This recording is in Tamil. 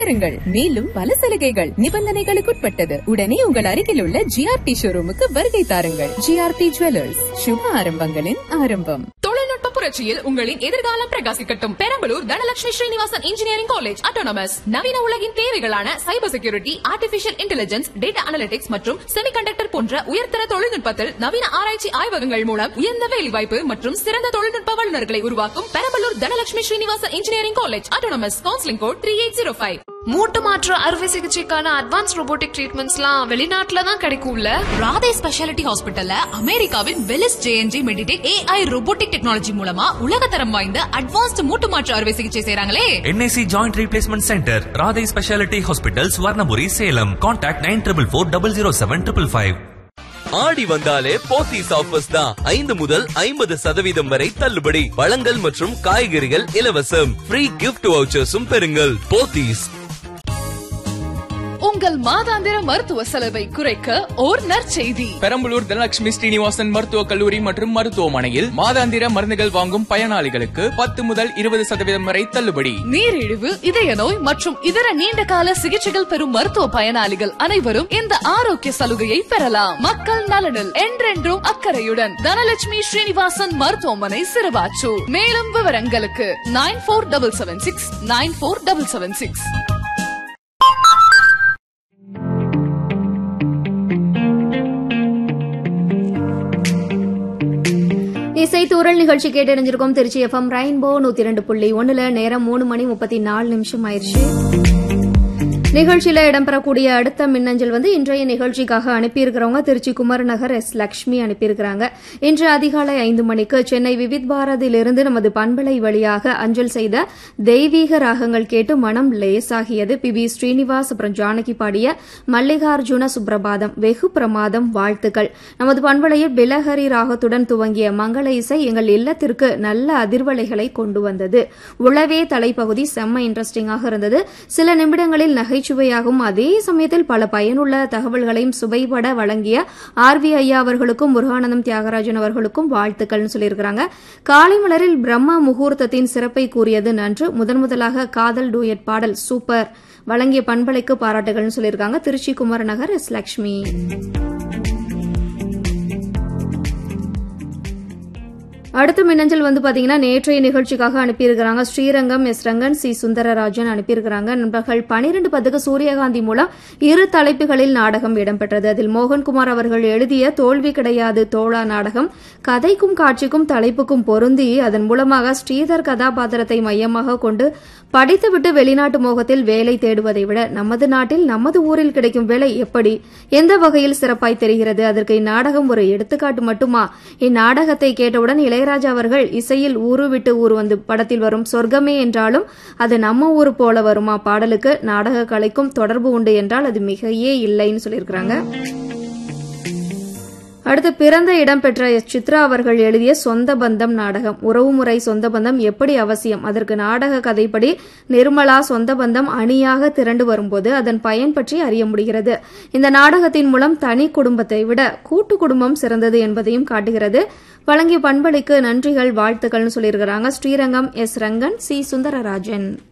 பெறுங்கள் மேலும் பல சலுகைகள் நிபந்தனைகளுக்குட்பட்டது உடனே உங்கள் அருகில் உள்ள ஜிஆர்டி ஷோரூமுக்கு வருகை தாருங்கள் ஜிஆர்டி ஜுவல்லர்ஸ் சுப ஆரம்பங்களின் ஆரம்பம் தொழில்நுட்ப புரட்சியில் உங்களின் எதிர்காலம் பிரகாசிக்கட்டும் Perambalur Dhanalakshmi Srinivasan engineering college autonomous நவீன உலகின் தேவைகளான cyber security artificial intelligence data analytics மற்றும் செமிகண்டக்டர் போன்ற உயர்தர தொழில்நுட்பத்தில் நவீன ஆராய்ச்சி ஆய்வகங்கள் மூலம் உயர்ந்த வேலைவாய்ப்பு மற்றும் சிறந்த தொழில்நுட்ப வல்லுநர்களை உருவாக்கும் Perambalur Dhanalakshmi Srinivasan engineering college autonomous counselling code three eight zero five மூட்டு மாற்று அறுவை சிகிச்சைக்கான அட்வான்ஸ் ரோபோட்டிக் ட்ரீட்மெண்ட்ஸ்லாம் வெளிநாட்டுல தான் கிடைக்கும்ல ராதே ஸ்பெஷாலிட்டி ஹாஸ்பிட்டல்ல அமெரிக்காவின் Velys J n J MedTech AI robotic technology மூலமா உலகத்தரம் வாய்ந்த அட்வான்ஸ்ட் மூட்டு மாற்று அறுவை சிகிச்சை செய்றாங்களே N I C joint replacement centre Radhe speciality hospital Swarnapuri Salem contact nine triple four double zero seven triple five ஆடி வந்தாலே போத்தீஸ் ஆஃபர்ஸ் தான் ஐந்து முதல் ஐம்பது சதவீதம் வரை தள்ளுபடி பழங்கள் மற்றும் காய்கறிகள் இலவசம் ஃப்ரீ கிஃப்ட் வவுச்சர்ஸும் பெறுங்கள் போத்தீஸ் உங்கள் மாதாந்திர மருத்துவ செலவை குறைக்க ஓர் நற்செய்தி பெரம்பலூர் தனலட்சுமி ஸ்ரீனிவாசன் மருத்துவக் கல்லூரி மற்றும் மருத்துவமனையில் மாதாந்திர மருந்துகள் வாங்கும் பயனாளிகளுக்கு பத்து முதல் இருபது சதவீதம் வரை தள்ளுபடி நீரிழிவு இதய நோய் மற்றும் இதர நீண்ட கால சிகிச்சைகள் பெறும் மருத்துவ பயனாளிகள் அனைவரும் இந்த ஆரோக்கிய சலுகையை பெறலாம் மக்கள் நலனில் என்றென்றும் அக்கறையுடன் தனலட்சுமி ஸ்ரீனிவாசன் மருத்துவமனை சிறுவாச்சூர் மேலும் விவரங்களுக்கு nine four double seven six nine four double seven six இசை தூரல் நிகழ்ச்சி கேட்டறிஞ்சிருக்கோம் திருச்சி எஃப்எம் ரெயின்போ நூத்தி ரெண்டு புள்ளி ஒண்ணுல நேரம் மூணு மணி முப்பத்தி நாலு நிமிஷம் ஆயிருச்சு நிகழ்ச்சியில இடம்பெறக்கூடிய அடுத்த மின்னஞ்சல் வந்து இன்றைய நிகழ்ச்சிக்காக அனுப்பியிருக்கிறவங்க திருச்சி குமரநகர் எஸ் லக்ஷ்மி அனுப்பியிருக்கிறாங்க இன்று அதிகாலை ஐந்து மணிக்கு சென்னை விவித் பாரதியிலிருந்து நமது பண்பலை வழியாக அஞ்சல் செய்த தெய்வீக ராகங்கள் கேட்டு மனம் லேசாகியது பி பி ஸ்ரீனிவாஸ் அப்புறம் ஜானகி பாடிய மல்லிகார்ஜுன சுப்ரபாதம் வெகு பிரமாதம் வாழ்த்துக்கள் நமது பண்பலையில் பிலஹரி ராகத்துடன் துவங்கிய மங்கள இசை எங்கள் இல்லத்திற்கு நல்ல அதிர்வலைகளை கொண்டு வந்தது உளவே தலைப்பகுதி செம்ம இன்ட்ரெஸ்டிங்காக இருந்தது சில நிமிடங்களில் நகைச்சுவையாகவும் அதே சமயத்தில் பல பயனுள்ள தகவல்களையும் சுவைபட வழங்கிய ஆர் வி ஐயா அவர்களுக்கும் முருகானந்தம் தியாகராஜன் அவர்களுக்கும் வாழ்த்துக்கள்னு சொல்லியிருக்கிறாங்க காலை மலரில் பிரம்ம முகூர்த்தத்தின் சிறப்பை கூறியது நன்று முதன் முதலாக காதல் டூயட் பாடல் சூப்பர் வழங்கிய பண்பலைக்கு பாராட்டுகள்னு சொல்லியிருக்காங்க திருச்சி குமரநகர் எஸ் லக்ஷ்மி அடுத்த மின்னஞ்சல் வந்து பாத்தீங்கன்னா நேற்றைய நிகழ்ச்சிக்காக அனுப்பியிருக்கிறாங்க ஸ்ரீரங்கம் எஸ் ரங்கன் சி சுந்தரராஜன் அனுப்பியிருக்கிறாங்க நண்பர்கள் பனிரெண்டு பத்துக்கு சூரியகாந்தி மூலம் இரு தலைப்புகளில் நாடகம் இடம்பெற்றது அதில் மோகன்குமார் அவர்கள் எழுதிய தோல்வி கிடையாது தோழா நாடகம் கதைக்கும் காட்சிக்கும் தலைப்புக்கும் பொருந்தி அதன் மூலமாக ஸ்ரீதர் கதாபாத்திரத்தை மையமாக கொண்டு படித்துவிட்டு வெளிநாட்டு மோகத்தில் வேலை தேடுவதை விட நமது நாட்டில் நமது ஊரில் கிடைக்கும் வேலை எப்படி எந்த வகையில் சிறப்பாய் தெரிகிறது அதற்கு இந்நாடகம் ஒரு எடுத்துக்காட்டு மட்டுமா இந்நாடகத்தை கேட்டவுடன் இளையராஜா அவர்கள் இசையில் ஊரு விட்டு ஊர் வந்து படத்தில் வரும் சொர்க்கமே என்றாலும் அது நம்ம ஊரு போல வருமா பாடலுக்கு நாடக கலைக்கும் தொடர்பு உண்டு என்றால் அது மிகையே இல்லைன்னு சொல்லியிருக்கிறாங்க அடுத்து பிறந்த இடம்பெற்ற எஸ் சித்ரா அவர்கள் எழுதிய சொந்த பந்தம் நாடகம் உறவுமுறை சொந்த பந்தம் எப்படி அவசியம் அதற்கு நாடக கதைப்படி நிர்மலா சொந்த பந்தம் அணியாக திரண்டு வரும்போது அதன் பயன் பற்றி அறிய முடிகிறது இந்த நாடகத்தின் மூலம் தனி குடும்பத்தை விட கூட்டு குடும்பம் சிறந்தது என்பதையும் காட்டுகிறது வழங்கிய பண்பளிக்கு நன்றிகள் வாழ்த்துக்கள்னு சொல்லியிருக்கிறாங்க ஸ்ரீரங்கம் எஸ் ரங்கன் சி சுந்தரராஜன்